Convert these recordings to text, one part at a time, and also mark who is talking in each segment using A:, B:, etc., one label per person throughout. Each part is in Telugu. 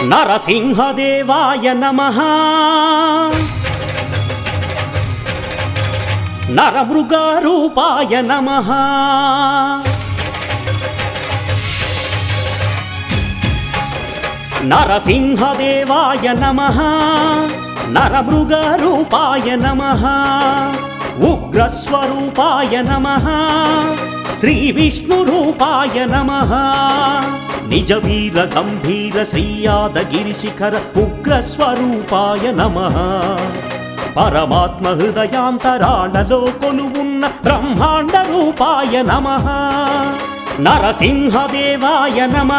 A: నరసింహదేవాయ నమ నరమృగారూపాయ నమ నరసింహదేవాయ నమ నరమృగరూపాయ నమ ఉగ్రస్వరూపాయ నమ శ్రీవిష్ణురూపాయ నమ నిజ వీర గంభీర శ్రీయాదగిరి శిఖర ఉగ్రస్వరూపాయ నమ పరమాత్మ హృదయాంతరాళలో కొలువున్న బ్రహ్మాండ రూపాయ నమ నరసింహదేవాయ నమ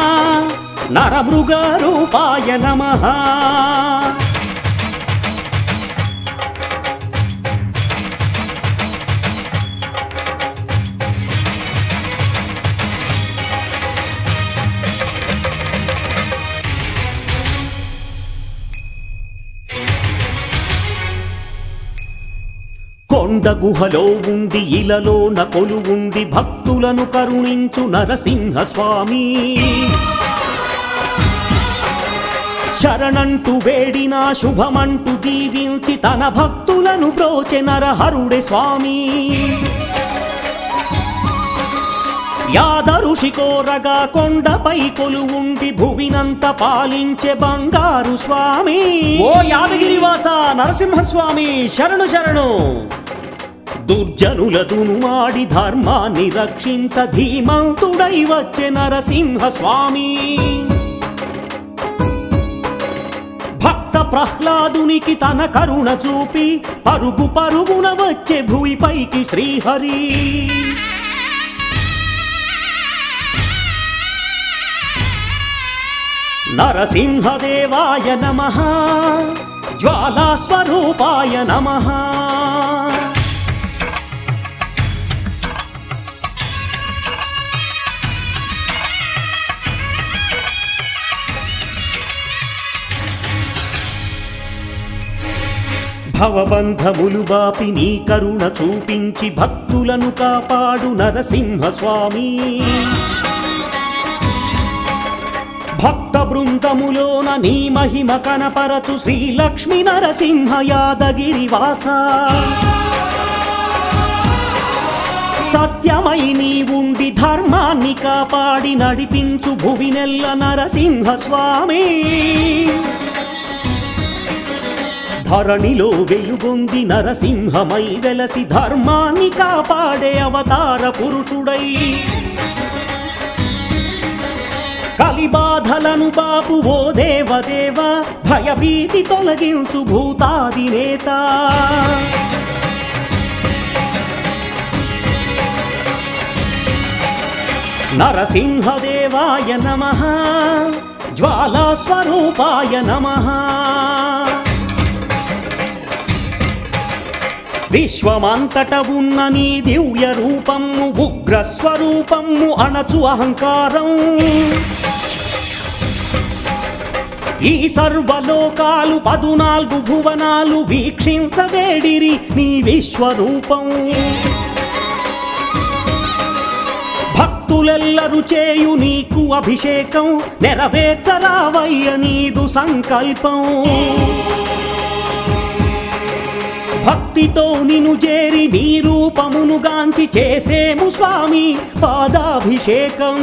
A: నరమృగరూపాయ నమ కొండ గుహలో ఉండి ఇలలోన కొలువుండి భక్తులను కరుణించు నరసింహ స్వామి శరణంటూ వేడినా శుభమంటూ దీవించి తన భక్తులను బ్రోచె నరహరుడే స్వామి యాదరుషి కోరగా కొండపై కొలువుండి భువినంత పాలించే బంగారు స్వామి
B: ఓ యాదగిరివాస నరసింహస్వామి శరణు శరణు
A: దుర్జనుల దునుమాడి ధర్మాన్ని రక్షించ ధీమంతుడై వచ్చే నరసింహ స్వామి భక్త ప్రహ్లాదునికి తన కరుణ చూపి పరుగు పరుగున వచ్చే భూమిపైకి శ్రీహరి నరసింహదేవాయ నమ జ్వాలాస్వరూపాయ నమ భవబంధములు బాపి నీ కరుణ చూపించి భక్తులను కాపాడు నరసింహ స్వామి భక్త బృందములోన నీ మహిమ కనపరచు శ్రీలక్ష్మి నరసింహ యాదగిరి వాస సత్యమై నీ ఉండి ధర్మాన్ని కాపాడి నడిపించు భువినెల్ల నరసింహ స్వామి ధరణిలో వెలుగొంది నరసింహమై వెలసి ధర్మాన్ని కాపాడే అవతార పురుషుడై కలిబాధలను బాపు ఓ దేవదేవ భయభీతి తొలగించు భూతాది నేత నరసింహదేవాయ నమ జ్వాలాస్వరూపాయ నమ విశ్వమంతట ఉన్న నీ దివ్య రూపము ఉగ్ర స్వరూపము అణచు అహంకారం ఈ సర్వలోకాలు పదునాలుగు భువనాలు వీక్షించవేడిరి నీ విశ్వరూపం భక్తులెల్లరు చేయు నీకు అభిషేకం నెరవేర్చరావయ్య నీదు సంకల్పం భక్తితో నిను చేరి నీ రూపమును గాంచి చేసేము స్వామి పాదాభిషేకం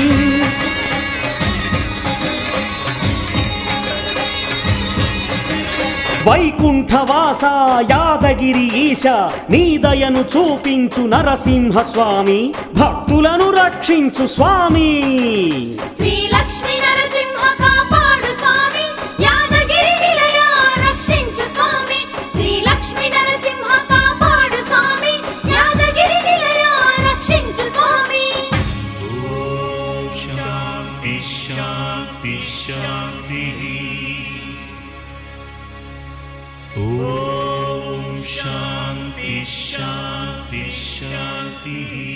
A: వైకుంఠవాస యాదగిరి ఈశ నీ దయను చూపించు నరసింహ స్వామి భక్తులను రక్షించు స్వామి
C: శ్రీ లక్ష్మీ నరసింహ కాపాడు స్వామి యాదగిరి నిలయ రక్షించు స్వామి శ్రీ లక్ష్మీ నరసింహ కాపాడు స్వామి యాదగిరి నిలయ రక్షించు స్వామి
D: शान्ति शान्ति शान्तिः ॐ शान्ति शान्ति शान्तिः